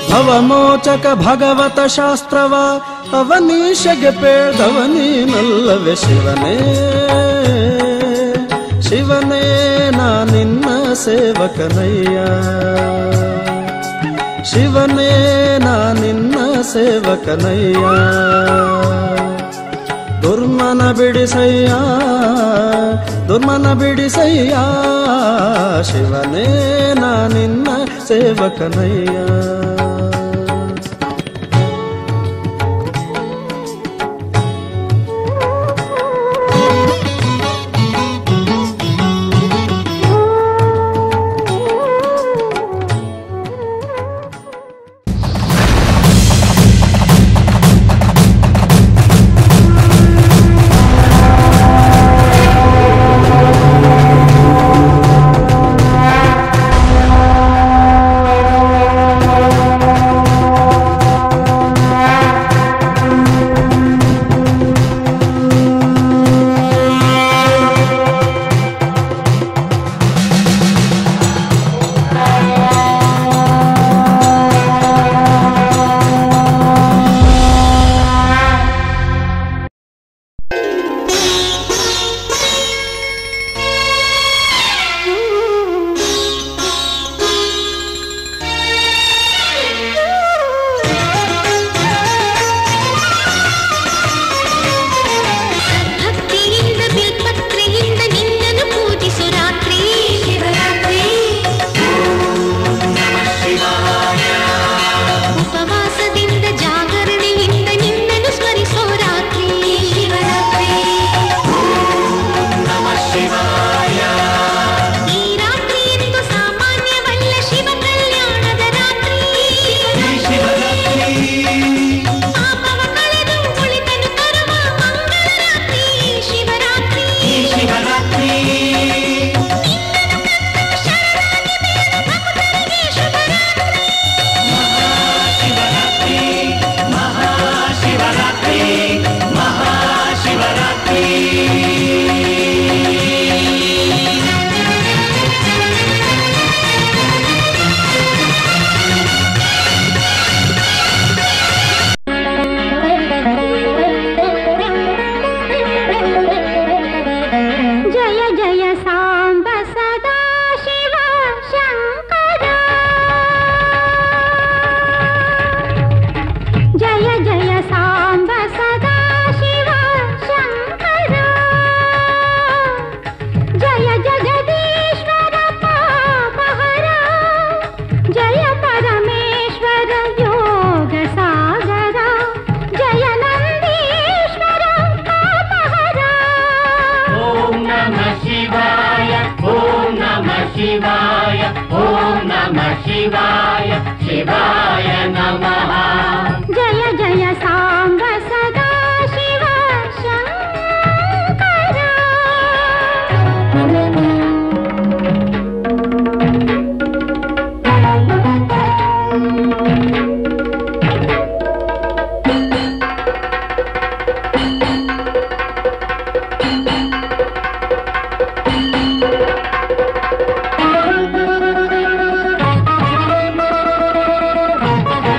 ಅವಮೋಚಕ ಭಗವತ ಶಾಸ್ತ್ರವ ಅವನೀಶಗೆ ಪೇಳ್ದವ ನೀನಲ್ಲವೇ ಶಿವನೇ ಶಿವನೇ ನಾ ನಿನ್ನ ಸೇವಕನಯ್ಯ ಶಿವನೇ ನಾ ನಿನ್ನ ಸೇವಕನಯ್ಯ ದುರ್ಮನ ಬಿಡಿಸಯ್ಯ ದುರ್ಮನ ಬಿಡಿಸಯ್ಯ ಶಿವನೇ ನಾ ನಿನ್ನ ಸೇವಕನಯ್ಯ ಭಕ್ತಿಯಿಂದ ಬಿಲ್ಪತ್ರೆಯಿಂದ ನಿನ್ನನ್ನು ಪೂಜಿಸು ರಾತ್ರಿ ಶಿವರಾತ್ರಿ ಉಪವಾಸದಿಂದ ಜಾಗರಣೆಯಿಂದ ನಿನ್ನನ್ನು ಸ್ಮರಿಸೋ ರಾತ್ರಿ ಶಿವರಾತ್ರಿ ಈ ರಾತ್ರಿ ಎಂದು ಸಾಮಾನ್ಯವಲ್ಲ ಶಿವ ಕಲ್ಯಾಣದ ರಾತ್ರಿ ಪಾಪವ ಕಳೆದು ಉಳಿತನು ತರುವ ಮಂಗಳ ರಾತ್ರಿ ಶಿವರಾತ್ರಿ ಭಕ್ತರಿಗೆ ಶುಭರಾತ್ರಿ ಜಯ ಜಯ ಸಾಂಬ ಸದಾ ಶಿವ ಶಂಕರ ಜಯ ಜಯ ಸಾಂಬ ಸದಾ ಶಿವ ಶಂಕರ ಜಯ ಜಗದೀಶ್ವರ ಪಾಪಹರ ಜಯ ಪರಮೇಶ್ವರ ಯೋಗ ಸಾಗರ ಜಯ ನಂದೀಶ್ವರ ಪಾಪಹರ ಓಂ ನಮಃ ಶಿವಾಯ ಓಂ ನಮಃ ಶಿವಾಯ ಓಂ ನಮಃ ಶಿವಾಯ ಶಿವಾಯ ನಮಃ ಜಯ ಜಯ ಸಾಂಬ ಸದಾ ಶಿವ ಶಂಕರ ಓಂ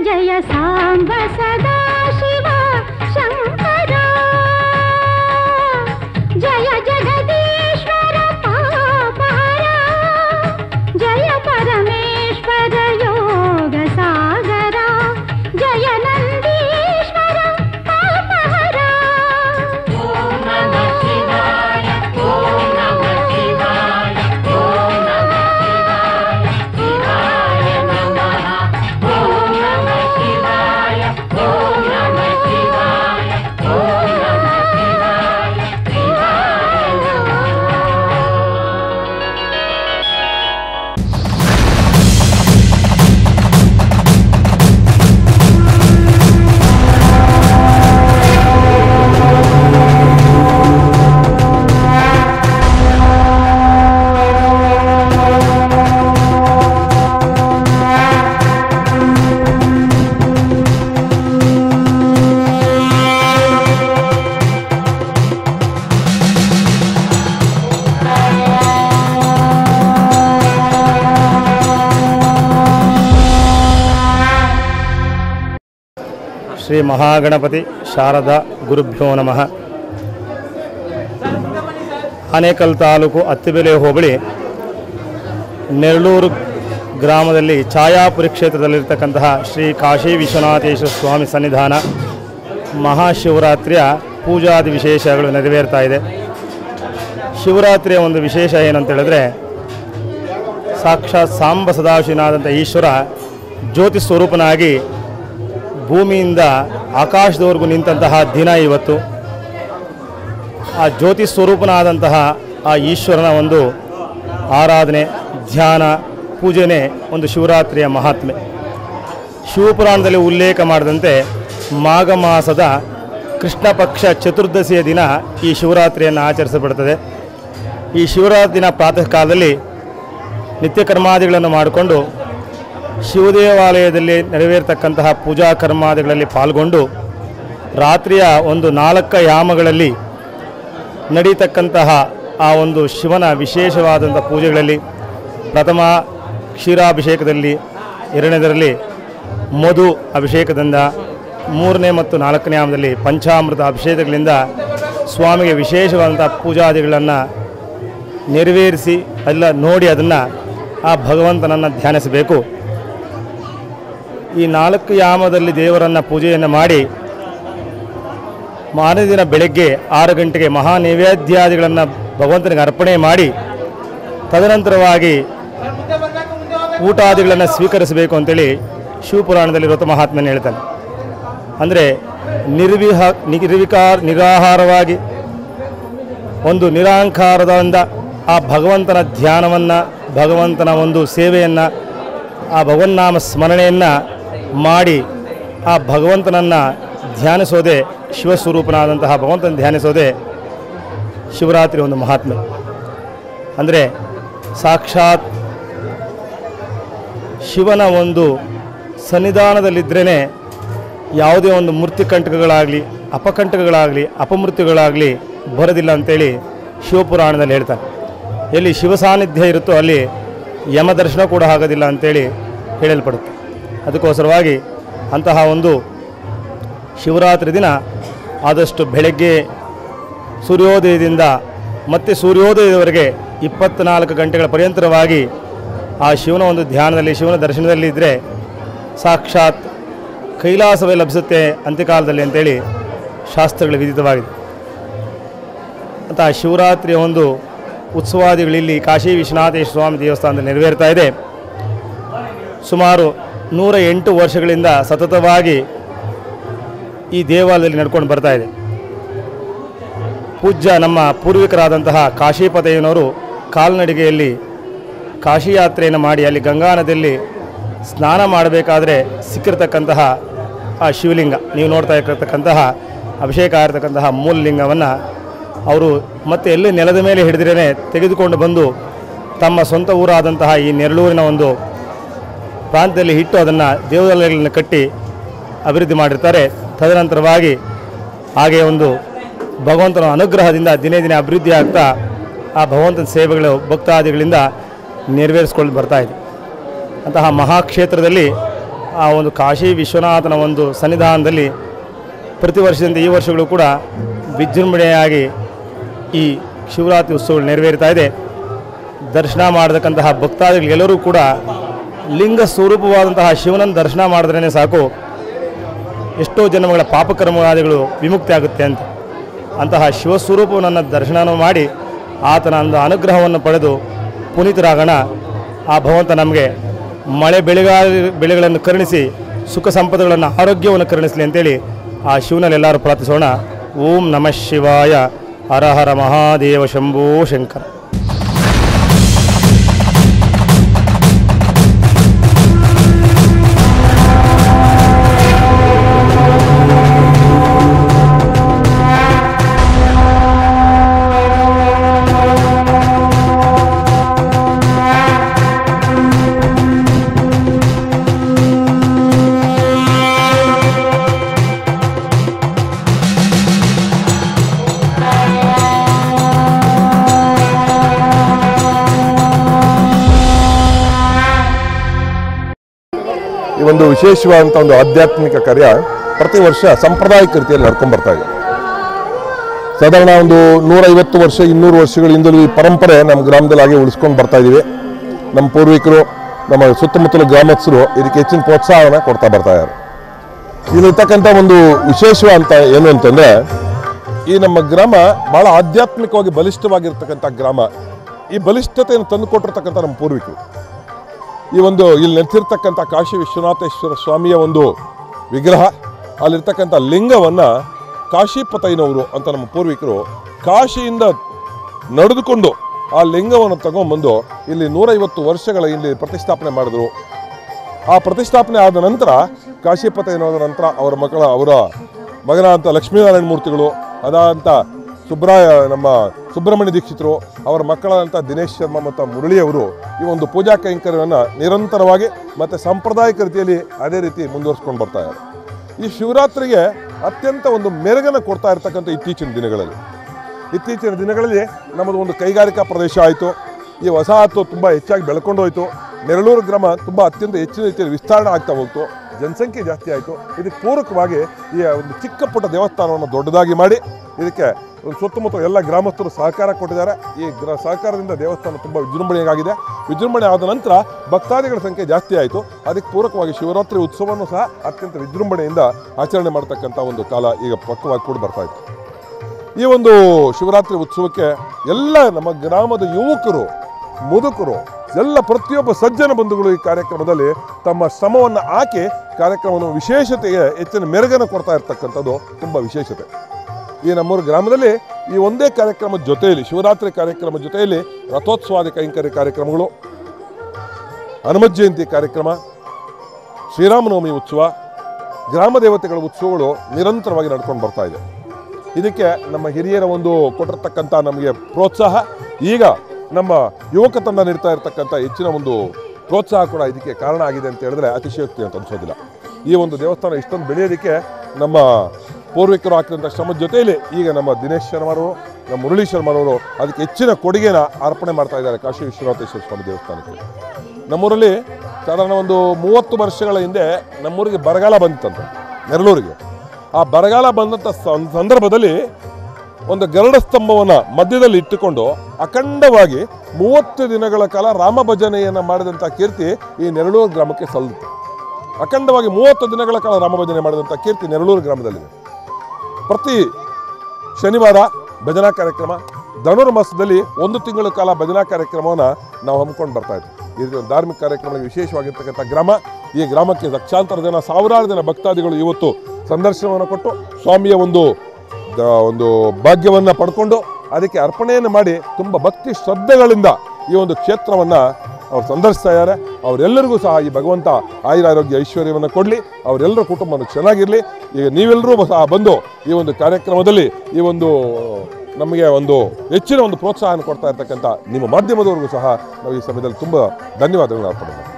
जय साम्ब सदा शिव शङ्कर जय जगदीश्वर पापहरा जय परमेश्वर योग सागरा जय नन्दीश्वर पापहरा ಓಂ ನಮಃ ಶಿವಾಯ ಓಂ ನಮಃ ಶಿವಾಯ ಓಂ ನಮಃ ಶಿವಾಯ ಶಿವಾಯ ನಮಃ ಓಂ ನಮಃ ಶಿವಾಯ ಓಂ ನಮಃ ಶಿವಾಯ ಓಂ ನಮಃ ಶಿವಾಯ ಶಿವಾಯ ನಮಃ ಶ್ರೀ ಮಹಾಗಣಪತಿ ಶಾರದಾ ಗುರುಭ್ಯೋ ನಮಃ ಆನೇಕಲ್ ತಾಲೂಕು ಅತ್ತಿಬೆಲೆ ಹೋಬಳಿ ನೆರಳೂರು ಗ್ರಾಮದಲ್ಲಿ ಛಾಯಾಪುರಿ ಕ್ಷೇತ್ರದಲ್ಲಿರ್ತಕ್ಕಂತಹ ಶ್ರೀ ಕಾಶಿ ವಿಶ್ವನಾಥೇಶ್ವರ ಸ್ವಾಮಿ ಸನ್ನಿಧಾನ ಮಹಾಶಿವರಾತ್ರಿಯ ಪೂಜಾದಿ ವಿಶೇಷಗಳು ನೆರವೇರ್ತಾ ಇದೆ ಶಿವರಾತ್ರಿಯ ಒಂದು ವಿಶೇಷ ಏನಂತ ಹೇಳಿದ್ರೆ ಸಾಕ್ಷಾತ್ ಸಾಂಬ ಸದಾಶಿವನಾದಂಥ ಈಶ್ವರ ಜ್ಯೋತಿ ಸ್ವರೂಪನಾಗಿ ಭೂಮಿಯಿಂದ ಆಕಾಶದವರೆಗೂ ನಿಂತಹ ದಿನ ಇವತ್ತು ಆ ಜ್ಯೋತಿ ಸ್ವರೂಪನಾದಂತಹ ಆ ಈಶ್ವರನ ಒಂದು ಆರಾಧನೆ ಧ್ಯಾನ ಪೂಜೆನೇ ಒಂದು ಶಿವರಾತ್ರಿಯ ಮಹಾತ್ಮೆ ಶಿವಪುರಾಣದಲ್ಲಿ ಉಲ್ಲೇಖ ಮಾಡಿದಂತೆ ಮಾಘ ಮಾಸದ ಕೃಷ್ಣ ಪಕ್ಷ ಚತುರ್ದಶಿಯ ದಿನ ಈ ಶಿವರಾತ್ರಿಯನ್ನು ಆಚರಿಸಲ್ಪಡುತ್ತದೆ ಈ ಶಿವರಾತ್ರಿ ದಿನ ಪ್ರಾತಃ ಕಾಲದಲ್ಲಿ ನಿತ್ಯ ಕರ್ಮಾದಿಗಳನ್ನು ಮಾಡಿಕೊಂಡು ಶಿವದೇವಾಲಯದಲ್ಲಿ ನೆರವೇರ್ತಕ್ಕಂತಹ ಪೂಜಾ ಕರ್ಮಾದಿಗಳಲ್ಲಿ ಪಾಲ್ಗೊಂಡು ರಾತ್ರಿಯ ಒಂದು ನಾಲ್ಕ ಯಾಮಗಳಲ್ಲಿ ನಡೀತಕ್ಕಂತಹ ಆ ಒಂದು ಶಿವನ ವಿಶೇಷವಾದಂಥ ಪೂಜೆಗಳಲ್ಲಿ ಪ್ರಥಮ ಕ್ಷೀರಾಭಿಷೇಕದಲ್ಲಿ ಎರಡನೇದರಲ್ಲಿ ಮಧು ಅಭಿಷೇಕದಿಂದ ಮೂರನೇ ಮತ್ತು ನಾಲ್ಕನೇ ಯಾಮದಲ್ಲಿ ಪಂಚಾಮೃತ ಅಭಿಷೇಕಗಳಿಂದ ಸ್ವಾಮಿಗೆ ವಿಶೇಷವಾದಂಥ ಪೂಜಾದಿಗಳನ್ನು ನೆರವೇರಿಸಿ ಎಲ್ಲ ನೋಡಿ ಅದನ್ನು ಆ ಭಗವಂತನನ್ನು ಧ್ಯಾನಿಸಬೇಕು ಈ ನಾಲ್ಕು ಯಾಮದಲ್ಲಿ ದೇವರನ್ನು ಪೂಜೆಯನ್ನು ಮಾಡಿ ಮಾರನೇ ದಿನ ಬೆಳಗ್ಗೆ ಆರು ಗಂಟೆಗೆ ಮಹಾ ನೈವೇದ್ಯಾದಿಗಳನ್ನು ಭಗವಂತನಿಗೆ ಅರ್ಪಣೆ ಮಾಡಿ ತದನಂತರವಾಗಿ ಊಟಾದಿಗಳನ್ನು ಸ್ವೀಕರಿಸಬೇಕು ಅಂತೇಳಿ ಶಿವಪುರಾಣದಲ್ಲಿ ಋತ ಮಹಾತ್ಮನ ಹೇಳ್ತಾನೆ ಅಂದರೆ ನಿರ್ವಿಹ ನಿರ್ವಿಕಾರ ನಿರಾಹಾರವಾಗಿ ಒಂದು ನಿರಾಂಕಾರದಿಂದ ಆ ಭಗವಂತನ ಧ್ಯಾನವನ್ನು ಭಗವಂತನ ಒಂದು ಸೇವೆಯನ್ನು ಆ ಭಗವನ್ನಾಮ ಸ್ಮರಣೆಯನ್ನು ಮಾಡಿ ಆ ಭಗವಂತನನ್ನು ಧ್ಯಾನಿಸೋದೇ ಶಿವಸ್ವರೂಪನಾದಂತಹ ಭಗವಂತನ ಧ್ಯಾನಿಸೋದೇ ಶಿವರಾತ್ರಿ ಒಂದು ಮಹಾತ್ಮೆ ಅಂದರೆ ಸಾಕ್ಷಾತ್ ಶಿವನ ಒಂದು ಸನ್ನಿಧಾನದಲ್ಲಿದ್ದರೇ ಯಾವುದೇ ಒಂದು ಮೂರ್ತಿಕಂಟಕಗಳಾಗಲಿ ಅಪಕಂಟಕಗಳಾಗಲಿ ಅಪಮೃತ್ಯುಗಳಾಗಲಿ ಬರೋದಿಲ್ಲ ಅಂತೇಳಿ ಶಿವಪುರಾಣದಲ್ಲಿ ಹೇಳ್ತಾನೆ ಎಲ್ಲಿ ಶಿವ ಸಾನ್ನಿಧ್ಯ ಇರುತ್ತೋ ಅಲ್ಲಿ ಯಮ ದರ್ಶನ ಕೂಡ ಆಗೋದಿಲ್ಲ ಅಂತೇಳಿ ಹೇಳಲ್ಪಡುತ್ತೆ ಅದಕ್ಕೋಸ್ಕರವಾಗಿ ಅಂತಹ ಒಂದು ಶಿವರಾತ್ರಿ ದಿನ ಆದಷ್ಟು ಬೆಳಗ್ಗೆ ಸೂರ್ಯೋದಯದಿಂದ ಮತ್ತೆ ಸೂರ್ಯೋದಯದವರೆಗೆ ಇಪ್ಪತ್ತ್ನಾಲ್ಕು ಗಂಟೆಗಳ ಪರ್ಯಂತರವಾಗಿ ಆ ಶಿವನ ಒಂದು ಧ್ಯಾನದಲ್ಲಿ ಶಿವನ ದರ್ಶನದಲ್ಲಿ ಇದ್ದರೆ ಸಾಕ್ಷಾತ್ ಕೈಲಾಸವೇ ಲಭಿಸುತ್ತೆ ಅಂತ್ಯಕಾಲದಲ್ಲಿ ಅಂತೇಳಿ ಶಾಸ್ತ್ರಗಳು ವಿಧಿತವಾಗಿದೆ ಅಂತ ಶಿವರಾತ್ರಿಯ ಒಂದು ಉತ್ಸವಾದಿಗಳಲ್ಲಿ ಕಾಶಿ ವಿಶ್ವನಾಥೇಶ್ವರ ಸ್ವಾಮಿ ದೇವಸ್ಥಾನದಲ್ಲಿ ನೆರವೇರ್ತಾ ಇದೆ ಸುಮಾರು ನೂರ ಎಂಟು ವರ್ಷಗಳಿಂದ ಸತತವಾಗಿ ಈ ದೇವಾಲಯದಲ್ಲಿ ನಡ್ಕೊಂಡು ಬರ್ತಾ ಇದೆ ಪೂಜ್ಯ ನಮ್ಮ ಪೂರ್ವಿಕರಾದಂತಹ ಕಾಶಿಪತಯ್ಯನವರು ಕಾಲ್ನಡಿಗೆಯಲ್ಲಿ ಕಾಶಿ ಯಾತ್ರೆಯನ್ನು ಮಾಡಿ ಅಲ್ಲಿ ಗಂಗಾ ನದಿಯಲ್ಲಿ ಸ್ನಾನ ಮಾಡಬೇಕಾದ್ರೆ ಸಿಕ್ಕಿರ್ತಕ್ಕಂತಹ ಆ ಶಿವಲಿಂಗ ನೀವು ನೋಡ್ತಾ ಇರತಕ್ಕಂತಹ ಅಭಿಷೇಕ ಆಗಿರ್ತಕ್ಕಂತಹ ಮೂಲ ಲಿಂಗವನ್ನು ಅವರು ಮತ್ತೆ ಎಲ್ಲಿ ನೆಲದ ಮೇಲೆ ಹಿಡಿದಿರೇ ತೆಗೆದುಕೊಂಡು ಬಂದು ತಮ್ಮ ಸ್ವಂತ ಊರಾದಂತಹ ಈ ನೆರಳೂರಿನ ಒಂದು ಪ್ರಾಂತ್ಯದಲ್ಲಿ ಇಟ್ಟು ಅದನ್ನು ದೇವಾಲಯಗಳನ್ನು ಕಟ್ಟಿ ಅಭಿವೃದ್ಧಿ ಮಾಡಿರ್ತಾರೆ ತದನಂತರವಾಗಿ ಹಾಗೆ ಒಂದು ಭಗವಂತನ ಅನುಗ್ರಹದಿಂದ ದಿನೇ ದಿನೇ ಅಭಿವೃದ್ಧಿ ಆಗ್ತಾ ಆ ಭಗವಂತನ ಸೇವೆಗಳು ಭಕ್ತಾದಿಗಳಿಂದ ನೆರವೇರಿಸ್ಕೊಂಡು ಬರ್ತಾ ಇದೆ ಅಂತಹ ಮಹಾಕ್ಷೇತ್ರದಲ್ಲಿ ಆ ಒಂದು ಕಾಶಿ ವಿಶ್ವನಾಥನ ಒಂದು ಸನ್ನಿಧಾನದಲ್ಲಿ ಪ್ರತಿ ವರ್ಷದಂತೆ ಈ ವರ್ಷಗಳು ಕೂಡ ವಿಜೃಂಭಣೆಯಾಗಿ ಈ ಶಿವರಾತ್ರಿ ಉತ್ಸವಗಳು ನೆರವೇರ್ತಾ ಇದೆ ದರ್ಶನ ಮಾಡತಕ್ಕಂತಹ ಭಕ್ತಾದಿಗಳಿಗೆಲ್ಲರೂ ಕೂಡ ಲಿಂಗ ಸ್ವರೂಪವಾದಂತಹ ಶಿವನನ್ನು ದರ್ಶನ ಮಾಡಿದ್ರೇ ಸಾಕು ಎಷ್ಟೋ ಜನ್ಮಗಳ ಪಾಪಕರ್ಮಾದಿಗಳು ವಿಮುಕ್ತಿ ಆಗುತ್ತೆ ಅಂತ ಅಂತಹ ಶಿವಸ್ವರೂಪವನ್ನು ದರ್ಶನ ಮಾಡಿ ಆತನ ಒಂದು ಅನುಗ್ರಹವನ್ನು ಪಡೆದು ಪುನೀತರಾಗೋಣ ಆ ಭಗವಂತ ನಮಗೆ ಮಳೆ ಬೆಳೆಗಾ ಬೆಳೆಗಳನ್ನು ಕರುಣಿಸಿ ಸುಖ ಸಂಪದಗಳನ್ನು ಆರೋಗ್ಯವನ್ನು ಕರುಣಿಸಲಿ ಅಂತೇಳಿ ಆ ಶಿವನಲ್ಲಿ ಎಲ್ಲರೂ ಪ್ರಾರ್ಥಿಸೋಣ ಓಂ ನಮಃ ಶಿವಾಯ ಹರ ಹರ ಮಹಾದೇವ ಶಂಭೋ ಶಂಕರ ಈ ಒಂದು ವಿಶೇಷವಾದಂಥ ಒಂದು ಆಧ್ಯಾತ್ಮಿಕ ಕಾರ್ಯ ಪ್ರತಿ ವರ್ಷ ಸಾಂಪ್ರದಾಯಿಕ ರೀತಿಯಲ್ಲಿ ನಡ್ಕೊಂಡು ಬರ್ತಾ ಇದೆ ಸಾಧಾರಣ ಒಂದು ನೂರೈವತ್ತು ವರ್ಷ ಇನ್ನೂರು ವರ್ಷಗಳಿಂದಲೂ ಈ ಪರಂಪರೆ ನಮ್ಮ ಗ್ರಾಮದಲ್ಲಿ ಹಾಗೆ ಉಳಿಸ್ಕೊಂಡು ಬರ್ತಾ ಇದ್ದೀವಿ ನಮ್ಮ ಪೂರ್ವಿಕರು ನಮ್ಮ ಸುತ್ತಮುತ್ತಲ ಗ್ರಾಮಸ್ಥರು ಇದಕ್ಕೆ ಹೆಚ್ಚಿನ ಪ್ರೋತ್ಸಾಹನ ಕೊಡ್ತಾ ಬರ್ತಾ ಇದ್ದಾರೆ ಇಲ್ಲಿರ್ತಕ್ಕಂಥ ಒಂದು ವಿಶೇಷವಾದಂಥ ಏನು ಅಂತಂದರೆ ಈ ನಮ್ಮ ಗ್ರಾಮ ಬಹಳ ಆಧ್ಯಾತ್ಮಿಕವಾಗಿ ಬಲಿಷ್ಠವಾಗಿರ್ತಕ್ಕಂಥ ಗ್ರಾಮ ಈ ಬಲಿಷ್ಠತೆಯನ್ನು ತಂದುಕೊಟ್ಟಿರ್ತಕ್ಕಂಥ ನಮ್ಮ ಪೂರ್ವಿಕರು ಈ ಒಂದು ಇಲ್ಲಿ ನೆಲೆಸಿರ್ತಕ್ಕಂಥ ಕಾಶಿ ವಿಶ್ವನಾಥೇಶ್ವರ ಸ್ವಾಮಿಯ ಒಂದು ವಿಗ್ರಹ ಅಲ್ಲಿರ್ತಕ್ಕಂಥ ಲಿಂಗವನ್ನು ಕಾಶಿಪತೈನವರು ಅಂತ ನಮ್ಮ ಪೂರ್ವಿಕರು ಕಾಶಿಯಿಂದ ನಡೆದುಕೊಂಡು ಆ ಲಿಂಗವನ್ನು ತಗೊಂಬಂದು ಇಲ್ಲಿ ನೂರೈವತ್ತು ವರ್ಷಗಳ ಇಲ್ಲಿ ಪ್ರತಿಷ್ಠಾಪನೆ ಮಾಡಿದ್ರು ಆ ಪ್ರತಿಷ್ಠಾಪನೆ ಆದ ನಂತರ ಕಾಶಿಪತೈನವಾದ ನಂತರ ಅವರ ಮಕ್ಕಳ ಅವರ ಮಗನಾದಂಥ ಲಕ್ಷ್ಮೀನಾರಾಯಣ ಮೂರ್ತಿಗಳು ಅದಾದಂಥ ಸುಬ್ರಾಯ ನಮ್ಮ ಸುಬ್ರಹ್ಮಣ್ಯ ದೀಕ್ಷಿತರು ಅವರ ಮಕ್ಕಳಾದಂಥ ದಿನೇಶ್ ಶರ್ಮಾ ಮತ್ತು ಮುರಳಿಯವರು ಈ ಒಂದು ಪೂಜಾ ಕೈಂಕರ್ಯವನ್ನು ನಿರಂತರವಾಗಿ ಮತ್ತು ಸಾಂಪ್ರದಾಯಿಕ ರೀತಿಯಲ್ಲಿ ಅದೇ ರೀತಿ ಮುಂದುವರಿಸ್ಕೊಂಡು ಬರ್ತಾ ಇದ್ದಾರೆ ಈ ಶಿವರಾತ್ರಿಗೆ ಅತ್ಯಂತ ಒಂದು ಮೆರುಗನ್ನು ಕೊಡ್ತಾ ಇರ್ತಕ್ಕಂಥ ಇತ್ತೀಚಿನ ದಿನಗಳಲ್ಲಿ ಇತ್ತೀಚಿನ ದಿನಗಳಲ್ಲಿ ನಮ್ಮದು ಒಂದು ಕೈಗಾರಿಕಾ ಪ್ರದೇಶ ಆಯಿತು ಈ ವಸಾಹತು ತುಂಬ ಹೆಚ್ಚಾಗಿ ಬೆಳ್ಕೊಂಡು ಹೋಯಿತು ನೆರಳೂರು ಗ್ರಾಮ ತುಂಬ ಅತ್ಯಂತ ಹೆಚ್ಚಿನ ರೀತಿಯಲ್ಲಿ ವಿಸ್ತರಣೆ ಆಗ್ತಾ ಹೋಗ್ತು ಜನಸಂಖ್ಯೆ ಜಾಸ್ತಿ ಆಯಿತು ಇದಕ್ಕೆ ಪೂರಕವಾಗಿ ಈ ಒಂದು ಚಿಕ್ಕ ಪುಟ್ಟ ದೇವಸ್ಥಾನವನ್ನು ದೊಡ್ಡದಾಗಿ ಮಾಡಿ ಇದಕ್ಕೆ ಒಂದು ಸುತ್ತಮುತ್ತ ಎಲ್ಲ ಗ್ರಾಮಸ್ಥರು ಸಹಕಾರ ಕೊಟ್ಟಿದ್ದಾರೆ ಈ ಗ್ರ ಸಹಕಾರದಿಂದ ದೇವಸ್ಥಾನ ತುಂಬ ವಿಜೃಂಭಣೆಯಾಗಿದೆ ವಿಜೃಂಭಣೆ ಆದ ನಂತರ ಭಕ್ತಾದಿಗಳ ಸಂಖ್ಯೆ ಜಾಸ್ತಿ ಆಯಿತು ಅದಕ್ಕೆ ಪೂರಕವಾಗಿ ಶಿವರಾತ್ರಿ ಉತ್ಸವವನ್ನು ಸಹ ಅತ್ಯಂತ ವಿಜೃಂಭಣೆಯಿಂದ ಆಚರಣೆ ಮಾಡ್ತಕ್ಕಂಥ ಒಂದು ಕಾಲ ಈಗ ಪಕ್ವವಾಗಿ ಕೂಡ ಬರ್ತಾ ಇತ್ತು ಈ ಒಂದು ಶಿವರಾತ್ರಿ ಉತ್ಸವಕ್ಕೆ ಎಲ್ಲ ನಮ್ಮ ಗ್ರಾಮದ ಯುವಕರು ಮುದುಕರು ಎಲ್ಲ ಪ್ರತಿಯೊಬ್ಬ ಸಜ್ಜನ ಬಂಧುಗಳು ಈ ಕಾರ್ಯಕ್ರಮದಲ್ಲಿ ತಮ್ಮ ಶ್ರಮವನ್ನು ಹಾಕಿ ಕಾರ್ಯಕ್ರಮವನ್ನು ವಿಶೇಷತೆಗೆ ಹೆಚ್ಚಿನ ಮೆರುಗನ್ನು ಕೊಡ್ತಾ ಇರ್ತಕ್ಕಂಥದ್ದು ತುಂಬ ವಿಶೇಷತೆ ಈ ನಮ್ಮೂರು ಗ್ರಾಮದಲ್ಲಿ ಈ ಒಂದೇ ಕಾರ್ಯಕ್ರಮದ ಜೊತೆಯಲ್ಲಿ ಶಿವರಾತ್ರಿ ಕಾರ್ಯಕ್ರಮದ ಜೊತೆಯಲ್ಲಿ ರಥೋತ್ಸವಾದಿ ಕೈಂಕರ್ಯ ಕಾರ್ಯಕ್ರಮಗಳು ಹನುಮತ್ ಜಯಂತಿ ಕಾರ್ಯಕ್ರಮ ಶ್ರೀರಾಮನವಮಿ ಉತ್ಸವ ಗ್ರಾಮ ದೇವತೆಗಳ ಉತ್ಸವಗಳು ನಿರಂತರವಾಗಿ ನಡ್ಕೊಂಡು ಬರ್ತಾ ಇದೆ ಇದಕ್ಕೆ ನಮ್ಮ ಹಿರಿಯರ ಒಂದು ಕೊಟ್ಟಿರ್ತಕ್ಕಂಥ ನಮಗೆ ಪ್ರೋತ್ಸಾಹ ಈಗ ನಮ್ಮ ಯುವಕ ತಂಡ ನೀಡ್ತಾ ಇರತಕ್ಕಂಥ ಹೆಚ್ಚಿನ ಒಂದು ಪ್ರೋತ್ಸಾಹ ಕೂಡ ಇದಕ್ಕೆ ಕಾರಣ ಆಗಿದೆ ಅಂತ ಹೇಳಿದ್ರೆ ಅತಿಶಯೋಕ್ತಿ ಅಂತ ಅನ್ಸೋದಿಲ್ಲ ಈ ಒಂದು ದೇವಸ್ಥಾನ ಇಷ್ಟೊಂದು ಬೆಳೆಯೋದಕ್ಕೆ ನಮ್ಮ ಪೂರ್ವಿಕರು ಹಾಕಿದಂಥ ಶ್ರಮದ ಜೊತೆಯಲ್ಲಿ ಈಗ ನಮ್ಮ ದಿನೇಶ್ ಶರ್ಮರವರು ನಮ್ಮ ಮುರಳಿ ಶರ್ಮರವರು ಅದಕ್ಕೆ ಹೆಚ್ಚಿನ ಕೊಡುಗೆನ ಅರ್ಪಣೆ ಮಾಡ್ತಾ ಇದ್ದಾರೆ ಕಾಶಿ ವಿಶ್ವನಾಥೇಶ್ವರ ಸ್ವಾಮಿ ದೇವಸ್ಥಾನಕ್ಕೆ ನಮ್ಮೂರಲ್ಲಿ ಸಾಧಾರಣ ಒಂದು ಮೂವತ್ತು ವರ್ಷಗಳ ಹಿಂದೆ ನಮ್ಮೂರಿಗೆ ಬರಗಾಲ ಬಂದಿತ್ತಂತೆ ನೆರಳೂರಿಗೆ ಆ ಬರಗಾಲ ಬಂದಂಥ ಸಂ- ಸಂದರ್ಭದಲ್ಲಿ ಒಂದು ಗರುಡ ಸ್ತಂಭವನ್ನು ಮಧ್ಯದಲ್ಲಿ ಇಟ್ಟುಕೊಂಡು ಅಖಂಡವಾಗಿ ಮೂವತ್ತು ದಿನಗಳ ಕಾಲ ರಾಮ ಭಜನೆಯನ್ನು ಮಾಡಿದಂಥ ಕೀರ್ತಿ ಈ ನೆರಳೂರು ಗ್ರಾಮಕ್ಕೆ ಸಲ್ಲುತ್ತೆ ಅಖಂಡವಾಗಿ ಮೂವತ್ತು ದಿನಗಳ ಕಾಲ ರಾಮ ಭಜನೆ ಮಾಡಿದಂಥ ಕೀರ್ತಿ ನೆರಳೂರು ಗ್ರಾಮದಲ್ಲಿದೆ ಪ್ರತಿ ಶನಿವಾರ ಭಜನಾ ಕಾರ್ಯಕ್ರಮ ಧನುರ್ಮಾಸದಲ್ಲಿ ಒಂದು ತಿಂಗಳ ಕಾಲ ಭಜನಾ ಕಾರ್ಯಕ್ರಮವನ್ನು ನಾವು ಹಮ್ಮಿಕೊಂಡು ಬರ್ತಾ ಇದ್ವಿ ಇದು ಒಂದು ಧಾರ್ಮಿಕ ಕಾರ್ಯಕ್ರಮಗಳಿಗೆ ವಿಶೇಷವಾಗಿರ್ತಕ್ಕಂಥ ಗ್ರಾಮ ಈ ಗ್ರಾಮಕ್ಕೆ ಲಕ್ಷಾಂತರ ಜನ ಸಾವಿರಾರು ಜನ ಭಕ್ತಾದಿಗಳು ಇವತ್ತು ಸಂದರ್ಶನವನ್ನು ಕೊಟ್ಟು ಸ್ವಾಮಿಯ ಒಂದು ದ- ಒಂದು ಭಾಗ್ಯವನ್ನು ಪಡ್ಕೊಂಡು ಅದಕ್ಕೆ ಅರ್ಪಣೆಯನ್ನು ಮಾಡಿ ತುಂಬ ಭಕ್ತಿ ಶ್ರದ್ಧೆಗಳಿಂದ ಈ ಒಂದು ಕ್ಷೇತ್ರವನ್ನು ಅವ್ರು ಸಂದರ್ಶಿಸ್ತಾ ಇದ್ದಾರೆ ಅವರೆಲ್ಲರಿಗೂ ಸಹ ಈ ಭಗವಂತ ಆಯುರಾರೋಗ್ಯ ಐಶ್ವರ್ಯವನ್ನು ಕೊಡಲಿ ಅವರೆಲ್ಲರ ಕುಟುಂಬವನ್ನು ಚೆನ್ನಾಗಿರಲಿ ಈಗ ನೀವೆಲ್ಲರೂ ಸಹ ಬಂದು ಈ ಒಂದು ಕಾರ್ಯಕ್ರಮದಲ್ಲಿ ಈ ಒಂದು ನಮಗೆ ಒಂದು ಹೆಚ್ಚಿನ ಒಂದು ಪ್ರೋತ್ಸಾಹನ ಕೊಡ್ತಾ ಇರ್ತಕ್ಕಂಥ ನಿಮ್ಮ ಮಾಧ್ಯಮದವರೆಗೂ ಸಹ ನಾವು ಈ ಸಮಯದಲ್ಲಿ ತುಂಬ ಧನ್ಯವಾದಗಳನ್ನು ಅರ್ಪಣೆ ಮಾಡ್ತೀವಿ